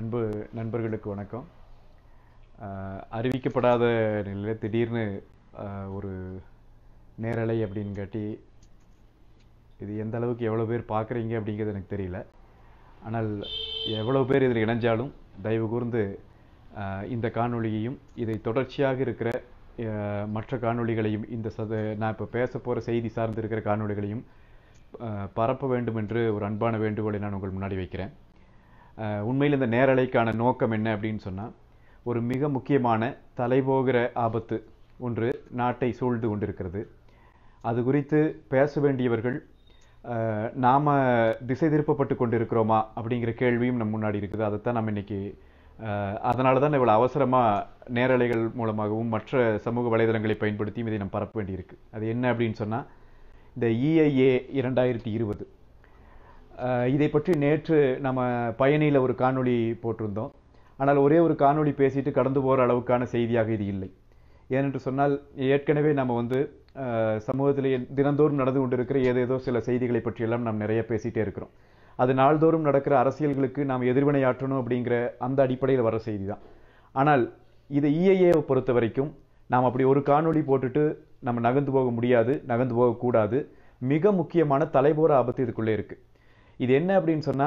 அன்பு நண்பர்களுக்கு வணக்கம் அஹ், அறிவிக்கப்படாத நிலையில் திடீர்னு அஹ், ஒரு நேரலை அப்படின்னு காட்டி இது எந்த அளவுக்கு எவ்வளோ பேர் பார்க்குறீங்க அப்படிங்கிறது எனக்கு தெரியல ஆனால் எவ்வளோ பேர் இதில் இணைஞ்சாலும் தயவு கூர்ந்து அஹ், இந்த காணொளியையும் இதை தொடர்ச்சியாக இருக்கிற அஹ், மற்ற காணொளிகளையும் இந்த சத நான் இப்போ பேச போகிற செய்தி சார்ந்து இருக்கிற காணொளிகளையும் அஹ், பரப்ப வேண்டும் என்று ஒரு அன்பான வேண்டுகோளை நான் உங்கள் முன்னாடி வைக்கிறேன் அஹ், உண்மையில் இந்த நேரலைக்கான நோக்கம் என்ன அப்படின்னு சொன்னால் ஒரு மிக முக்கியமான தலைபோகிற ஆபத்து ஒன்று நாட்டை சூழ்ந்து கொண்டிருக்கிறது அது குறித்து பேச வேண்டியவர்கள் அஹ், நாம திசை திருப்பப்பட்டு கொண்டிருக்கிறோமா அப்படிங்கிற கேள்வியும் நம் முன்னாடி இருக்குது அதைத்தான் நம்ம இன்னைக்கு அதனால தான் இவ்வளவு அவசரமா நேரலைகள் மூலமாகவும் மற்ற சமூக வலைதளங்களை பயன்படுத்தியும் இதை நம்ம பரப்ப வேண்டியிருக்கு அது என்ன அப்படின்னு சொன்னா இந்த இஐஏ இரண்டாயிரத்தி இருபது இதை பற்றி நேற்று நம்ம பயணியில் ஒரு காணொளி போட்டிருந்தோம் ஆனால் ஒரே ஒரு காணொளி பேசிட்டு கடந்து போகிற அளவுக்கான செய்தியாக இது இல்லை ஏனென்று சொன்னால் ஏற்கனவே நம்ம வந்து அஹ், சமூகத்திலே தினந்தோறும் நடந்து கொண்டிருக்கிற ஏதேதோ சில செய்திகளை பற்றியெல்லாம் நாம் நிறைய பேசிட்டே இருக்கிறோம் அது நாள்தோறும் நடக்கிற அரசியல்களுக்கு நாம் எதிர்வினையாற்றணும் அப்படிங்கிற அந்த அடிப்படையில் வர செய்தி தான் ஆனால் இது இஐஏவை பொறுத்த வரைக்கும் நாம் அப்படி ஒரு காணொளி போட்டுட்டு நம்ம நகர்ந்து போக முடியாது நகர்ந்து போகக்கூடாது மிக முக்கியமான தலைபோற ஆபத்து இதுக்குள்ளே இருக்கு இது என்ன அப்படின்னு சொன்னா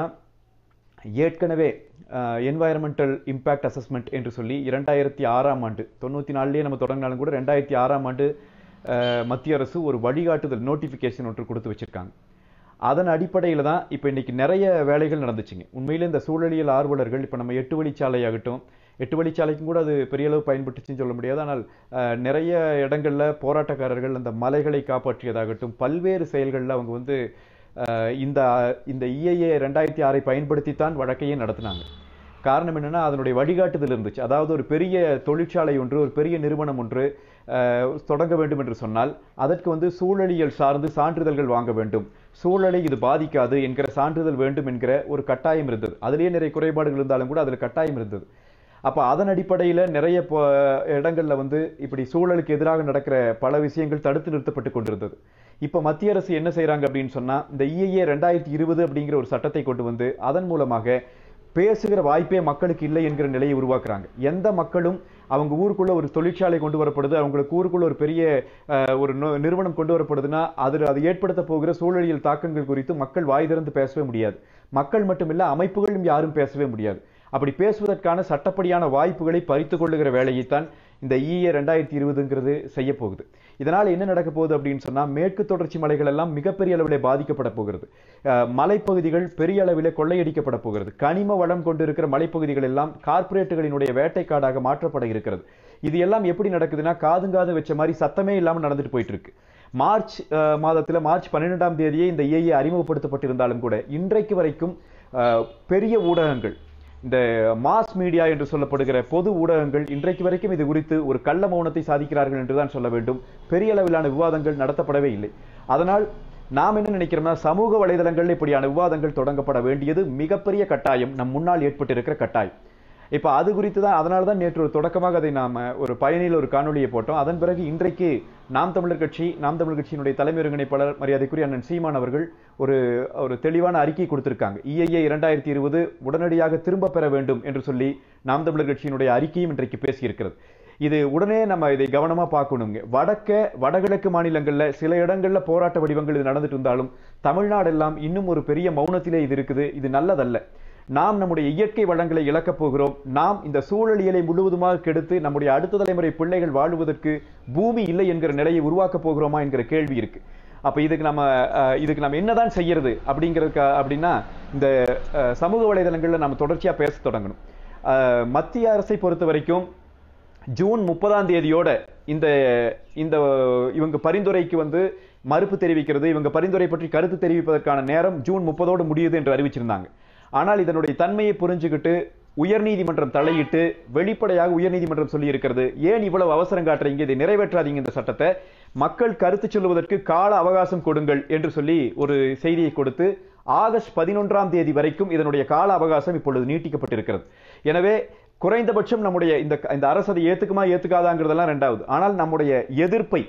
ஏற்கனவே என்வாயரமெண்டல் இம்பேக்ட் அசஸ்மெண்ட் என்று சொல்லி இரண்டாயிரத்தி ஆறாம் ஆண்டு தொண்ணூற்றி நாலுலேயே நம்ம தொடங்கினாலும் கூட ரெண்டாயிரத்தி ஆறாம் ஆண்டு அஹ், மத்திய அரசு ஒரு வழிகாட்டுதல் நோட்டிஃபிகேஷன் ஒன்று கொடுத்து வச்சிருக்காங்க அதன் அடிப்படையில் தான் இப்போ இன்னைக்கு நிறைய வேலைகள் நடந்துச்சுங்க உண்மையிலே இந்த சூழலியல் ஆர்வலர்கள் இப்போ நம்ம எட்டு வழிச்சாலையாகட்டும் எட்டு வழிச்சாலைக்கும் கூட அது பெரிய அளவு பயன்பட்டுச்சுன்னு சொல்ல முடியாது ஆனால் அஹ், நிறைய இடங்கள்ல போராட்டக்காரர்கள் அந்த மலைகளை காப்பாற்றியதாகட்டும் பல்வேறு செயல்களில் அவங்க வந்து அஹ், இந்த இந்த இஐஏ ரெண்டாயிரத்தி ஆறை பயன்படுத்தித்தான் வழக்கையே நடத்தினாங்க காரணம் என்னன்னா அதனுடைய வழிகாட்டுதல் இருந்துச்சு அதாவது ஒரு பெரிய தொழிற்சாலை ஒன்று ஒரு பெரிய நிறுவனம் ஒன்று அஹ், தொடங்க வேண்டும் என்று சொன்னால் அதற்கு வந்து சூழலியல் சார்ந்து சான்றிதழ்கள் வாங்க வேண்டும் சூழலை இது பாதிக்காது என்கிற சான்றிதழ் வேண்டும் என்கிற ஒரு கட்டாயம் இருந்தது அதிலேயே நிறைய குறைபாடுகள் இருந்தாலும் கூட அதில் கட்டாயம் இருந்தது அப்ப அதன் அடிப்படையில நிறைய ப- இடங்கள்ல வந்து இப்படி சூழலுக்கு எதிராக நடக்கிற பல விஷயங்கள் தடுத்து நிறுத்தப்பட்டு கொண்டிருந்தது இப்ப மத்திய அரசு என்ன செய்றாங்க அப்படின்னு சொன்னா இந்த இஐஏ ரெண்டாயிரத்தி இருபது அப்படிங்கிற ஒரு சட்டத்தை கொண்டு வந்து அதன் மூலமாக பேசுகிற வாய்ப்பே மக்களுக்கு இல்லை என்கிற நிலையை உருவாக்குறாங்க எந்த மக்களும் அவங்க ஊருக்குள்ள ஒரு தொழிற்சாலை கொண்டு வரப்படுது அவங்களுக்கு ஊருக்குள்ள ஒரு பெரிய அஹ், ஒரு நொ- நிறுவனம் கொண்டு வரப்படுதுன்னா அது அது ஏற்படுத்த போகிற சூழலியல் தாக்கங்கள் குறித்து மக்கள் வாய் திறந்து பேசவே முடியாது மக்கள் மட்டுமில்ல அமைப்புகளும் யாரும் பேசவே முடியாது அப்படி பேசுவதற்கான சட்டப்படியான வாய்ப்புகளை பறித்து கொள்ளுகிற வேலையைத்தான் இந்த இஏ ரெண்டாயிரத்தி இருபதுங்கிறது செய்ய போகுது இதனால் என்ன நடக்க போகுது அப்படின்னு சொன்னா மேற்கு தொடர்ச்சி மலைகள் எல்லாம் மிகப்பெரிய அளவிலே பாதிக்கப்பட போகிறது அஹ், மலைப்பகுதிகள் பெரிய அளவிலே கொள்ளையடிக்கப்பட போகிறது கனிம வளம் கொண்டிருக்கிற மலைப்பகுதிகள் எல்லாம் கார்ப்பரேட்டுகளினுடைய வேட்டைக்காடாக மாற்றப்பட இருக்கிறது இது எல்லாம் எப்படி நடக்குதுன்னா காதுங்காது வச்ச மாதிரி சத்தமே இல்லாம நடந்துட்டு போயிட்டு இருக்கு மார்ச் அஹ், மாதத்துல மார்ச் பன்னிரெண்டாம் தேதியே இந்த இஐஏ அறிமுகப்படுத்தப்பட்டிருந்தாலும் கூட இன்றைக்கு வரைக்கும் அஹ், பெரிய ஊடகங்கள் இந்த மாஸ் மீடியா என்று சொல்லப்படுகிற பொது ஊடகங்கள் இன்றைக்கு வரைக்கும் இது குறித்து ஒரு கள்ள மௌனத்தை சாதிக்கிறார்கள் என்றுதான் சொல்ல வேண்டும் பெரிய அளவிலான விவாதங்கள் நடத்தப்படவே இல்லை அதனால் நாம் என்ன நினைக்கிறோம்னா சமூக வலைதளங்கள் இப்படியான விவாதங்கள் தொடங்கப்பட வேண்டியது மிகப்பெரிய கட்டாயம் நம் முன்னால் ஏற்பட்டிருக்கிற கட்டாயம் இப்ப அது குறித்து தான் அதனால தான் நேற்று ஒரு தொடக்கமாக அதை நாம ஒரு பயணியில் ஒரு காணொளியை போட்டோம் அதன் பிறகு இன்றைக்கு நாம் தமிழர் கட்சி நாம் தமிழர் கட்சியினுடைய தலைமை ஒருங்கிணைப்பாளர் மரியாதைக்குரிய அண்ணன் சீமான் அவர்கள் ஒரு ஒரு தெளிவான அறிக்கை கொடுத்திருக்காங்க இஐஏ இரண்டாயிரத்தி இருபது உடனடியாக திரும்ப பெற வேண்டும் என்று சொல்லி நாம் தமிழர் கட்சியினுடைய அறிக்கையும் இன்றைக்கு பேசியிருக்கிறது இது உடனே நம்ம இதை கவனமா பார்க்கணுங்க வடக்க வடகிழக்கு மாநிலங்கள்ல சில இடங்கள்ல போராட்ட வடிவங்கள் இது நடந்துட்டு இருந்தாலும் தமிழ்நாடெல்லாம் இன்னும் ஒரு பெரிய மௌனத்திலே இது இருக்குது இது நல்லதல்ல நாம் நம்முடைய இயற்கை வளங்களை இழக்கப் போகிறோம் நாம் இந்த சூழலியலை முழுவதுமாக கெடுத்து நம்முடைய அடுத்த தலைமுறை பிள்ளைகள் வாழுவதற்கு பூமி இல்லை என்கிற நிலையை உருவாக்கப் போகிறோமா என்கிற கேள்வி இருக்கு அப்ப இதுக்கு நம்ம அஹ், இதுக்கு நம்ம என்னதான் செய்யறது அப்படிங்கிறதுக்கு அப்படின்னா இந்த அஹ், சமூக வலைதளங்கள்ல நம்ம தொடர்ச்சியா பேச தொடங்கணும் அஹ், மத்திய அரசை பொறுத்த வரைக்கும் ஜூன் முப்பதாம் தேதியோட இந்த இந்த இவங்க பரிந்துரைக்கு வந்து மறுப்பு தெரிவிக்கிறது இவங்க பரிந்துரை பற்றி கருத்து தெரிவிப்பதற்கான நேரம் ஜூன் முப்பதோடு முடியுது என்று அறிவிச்சிருந்தாங்க ஆனால் இதனுடைய தன்மையை புரிஞ்சுக்கிட்டு உயர்நீதிமன்றம் தலையிட்டு வெளிப்படையாக உயர்நீதிமன்றம் சொல்லி இருக்கிறது ஏன் இவ்வளவு அவசரம் காட்டுறீங்க இதை நிறைவேற்றாதீங்க இந்த சட்டத்தை மக்கள் கருத்து சொல்லுவதற்கு கால அவகாசம் கொடுங்கள் என்று சொல்லி ஒரு செய்தியை கொடுத்து ஆகஸ்ட் பதினொன்றாம் தேதி வரைக்கும் இதனுடைய கால அவகாசம் இப்பொழுது நீட்டிக்கப்பட்டிருக்கிறது எனவே குறைந்தபட்சம் நம்முடைய இந்த இந்த அரசு அதை ஏத்துக்குமா ஏத்துக்காதாங்கிறதெல்லாம் ரெண்டாவது ஆனால் நம்முடைய எதிர்ப்பை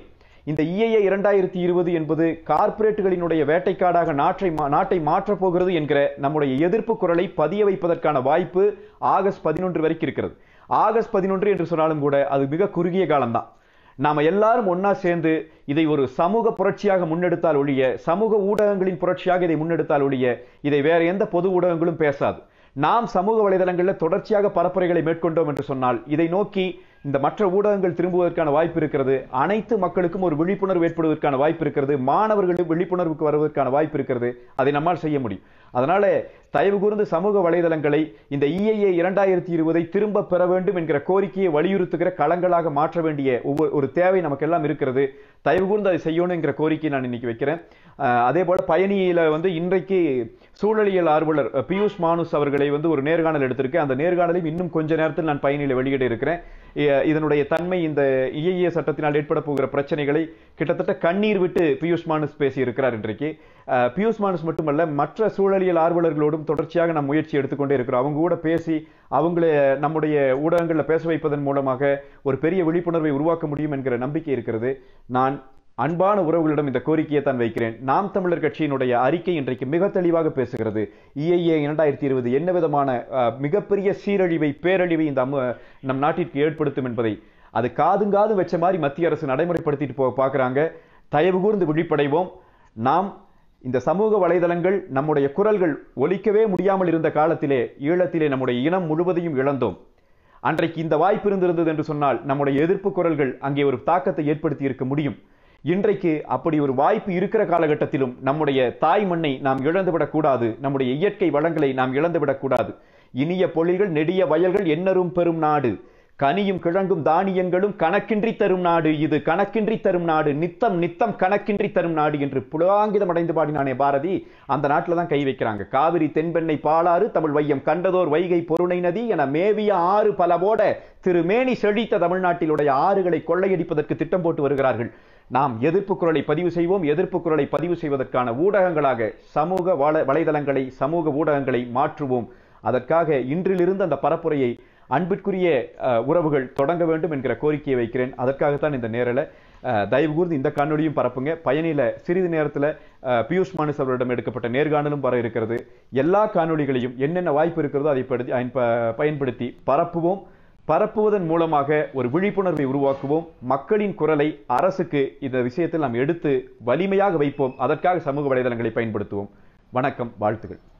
இந்த இஐஏ இரண்டாயிரத்தி இருபது என்பது கார்ப்பரேட்டுகளினுடைய வேட்டைக்காடாக நாட்டை மா- நாட்டை மாற்றப் போகிறது என்கிற நம்முடைய எதிர்ப்பு குரலை பதிய வைப்பதற்கான வாய்ப்பு ஆகஸ்ட் பதினொன்று வரைக்கும் இருக்கிறது ஆகஸ்ட் பதினொன்று என்று சொன்னாலும் கூட அது மிக குறுகிய காலம்தான் நாம எல்லாரும் ஒண்ணா சேர்ந்து இதை ஒரு சமூக புரட்சியாக முன்னெடுத்தால் ஒழிய சமூக ஊடகங்களின் புரட்சியாக இதை முன்னெடுத்தால் ஒழிய இதை வேற எந்த பொது ஊடகங்களும் பேசாது நாம் சமூக வலைதளங்களில் தொடர்ச்சியாக பரப்புரைகளை மேற்கொண்டோம் என்று சொன்னால் இதை நோக்கி இந்த மற்ற ஊடகங்கள் திரும்புவதற்கான வாய்ப்பு இருக்கிறது அனைத்து மக்களுக்கும் ஒரு விழிப்புணர்வு ஏற்படுவதற்கான வாய்ப்பு இருக்கிறது மாணவர்களும் விழிப்புணர்வுக்கு வருவதற்கான வாய்ப்பு இருக்கிறது அதை நம்மால் செய்ய முடியும் அதனால தயவு கூர்ந்து சமூக வலைதளங்களை இந்த இஐஏ இரண்டாயிரத்தி இருபதை திரும்ப பெற வேண்டும் என்கிற கோரிக்கையை வலியுறுத்துகிற களங்களாக மாற்ற வேண்டிய ஒவ்வொரு ஒரு தேவை நமக்கெல்லாம் இருக்கிறது தயவு கூர்ந்து அதை செய்யணுங்கிற கோரிக்கையை நான் இன்னைக்கு வைக்கிறேன் அஹ், அதே போல பயணியில வந்து இன்றைக்கு சூழலியல் ஆர்வலர் அஹ், பியூஷ் மானுஸ் அவர்களை வந்து ஒரு நேர்காணல் எடுத்திருக்கேன் அந்த நேர்காணலையும் இன்னும் கொஞ்ச நேரத்தில் நான் பயணியில வெளியிட இருக்கிறேன் இ- இதனுடைய தன்மை இந்த இஐஏ சட்டத்தினால் ஏற்பட போகிற பிரச்சனைகளை கிட்டத்தட்ட கண்ணீர் விட்டு பியூஷ் மானுஸ் பேசி இருக்கிறார் இன்றைக்கு அஹ், பியூஷ் மானுஸ் மட்டுமல்ல மற்ற சூழலியல் ஆர்வலர்களோடும் தொடர்ச்சியாக நாம் முயற்சி எடுத்துக்கொண்டே இருக்கிறோம் அவங்க கூட பேசி அவங்கள நம்முடைய ஊடகங்களில் பேச வைப்பதன் மூலமாக ஒரு பெரிய விழிப்புணர்வை உருவாக்க முடியும் என்கிற நம்பிக்கை இருக்கிறது நான் அன்பான உறவுகளிடம் இந்த கோரிக்கையை தான் வைக்கிறேன் நாம் தமிழர் கட்சியினுடைய அறிக்கை இன்றைக்கு மிக தெளிவாக பேசுகிறது இஐஏ இரண்டாயிரத்தி இருபது என்ன விதமான அஹ், மிகப்பெரிய சீரழிவை பேரழிவை இந்த அம்ம- நம் நாட்டிற்கு ஏற்படுத்தும் என்பதை அது காதுங்காது வச்ச மாதிரி மத்திய அரசு நடைமுறைப்படுத்திட்டு போ பார்க்கறாங்க தயவு கூர்ந்து விழிப்படைவோம் நாம் இந்த சமூக வலைதளங்கள் நம்முடைய குரல்கள் ஒலிக்கவே முடியாமல் இருந்த காலத்திலே ஈழத்திலே நம்முடைய இனம் முழுவதையும் இழந்தோம் அன்றைக்கு இந்த வாய்ப்பு இருந்திருந்தது என்று சொன்னால் நம்முடைய எதிர்ப்பு குரல்கள் அங்கே ஒரு தாக்கத்தை ஏற்படுத்தி இருக்க முடியும் இன்றைக்கு அப்படி ஒரு வாய்ப்பு இருக்கிற காலகட்டத்திலும் நம்முடைய தாய் மண்ணை நாம் இழந்துவிடக் கூடாது நம்முடைய இயற்கை வளங்களை நாம் இழந்துவிடக் கூடாது இனிய பொழில்கள் நெடிய வயல்கள் எண்ணரும் பெரும் நாடு கனியும் கிழங்கும் தானியங்களும் கணக்கின்றி தரும் நாடு இது கணக்கின்றி தரும் நாடு நித்தம் நித்தம் கணக்கின்றி தரும் நாடு என்று புலாங்கிதம் அடைந்து பாடினானே பாரதி அந்த நாட்டில் தான் கை வைக்கிறாங்க காவிரி தென்பெண்ணை பாலாறு தமிழ் வையம் கண்டதோர் வைகை பொருணை நதி என மேவிய ஆறு பலவோட திருமேனி செழித்த தமிழ்நாட்டிலுடைய ஆறுகளை கொள்ளையடிப்பதற்கு திட்டம் போட்டு வருகிறார்கள் நாம் எதிர்ப்பு குரலை பதிவு செய்வோம் எதிர்ப்பு குரலை பதிவு செய்வதற்கான ஊடகங்களாக சமூக வல வலைதளங்களை சமூக ஊடகங்களை மாற்றுவோம் அதற்காக இன்றிலிருந்து அந்த பரப்புரையை அன்பிற்குரிய அஹ், உறவுகள் தொடங்க வேண்டும் என்கிற கோரிக்கையை வைக்கிறேன் அதற்காகத்தான் இந்த நேரல அஹ், தயவு கூர்ந்து இந்த காணொளியும் பரப்புங்க பயணியில சிறிது நேரத்தில் பியூஷ் மானஸ் அவர்களிடம் எடுக்கப்பட்ட நேர்காணலும் வர இருக்கிறது எல்லா காணொளிகளையும் என்னென்ன வாய்ப்பு இருக்கிறதோ அதை படுத்தி- பயன் ப- பயன்படுத்தி பரப்புவோம் பரப்புவதன் மூலமாக ஒரு விழிப்புணர்வை உருவாக்குவோம் மக்களின் குரலை அரசுக்கு இந்த விஷயத்தில் நாம் எடுத்து வலிமையாக வைப்போம் அதற்காக சமூக வலைதளங்களை பயன்படுத்துவோம் வணக்கம் வாழ்த்துக்கள்